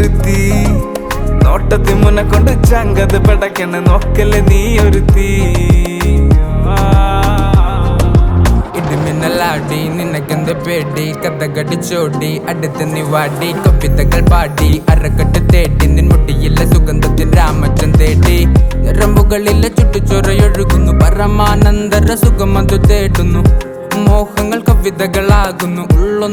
ഒരുത്തി നോട്ടത്തി മുന്നെ കൊണ്ട് ചങ്കത് പടക്കണ് നോക്കല്ലേ നീ ഒരുത്തി ഇടിമിന്നലാടി നിനക്കെന്ത് പേടി കഥകടിച്ചോടി അടുത്ത് നീ വാടി കവിതകൾ പാടി അരക്കെട്ട് തേടി നിൻ മുടിയിലെ സുഗന്ധത്തിൻ രാമച്ചൻ തേടി ഞരമ്പുകളിലെ ചുട്ടുചൊറയൊഴുകുന്നു പരമാനന്ദര സുഖം അത് തേടുന്നു മോഹങ്ങൾ കവിതകളാകുന്നു ഉള്ളൊന്ന്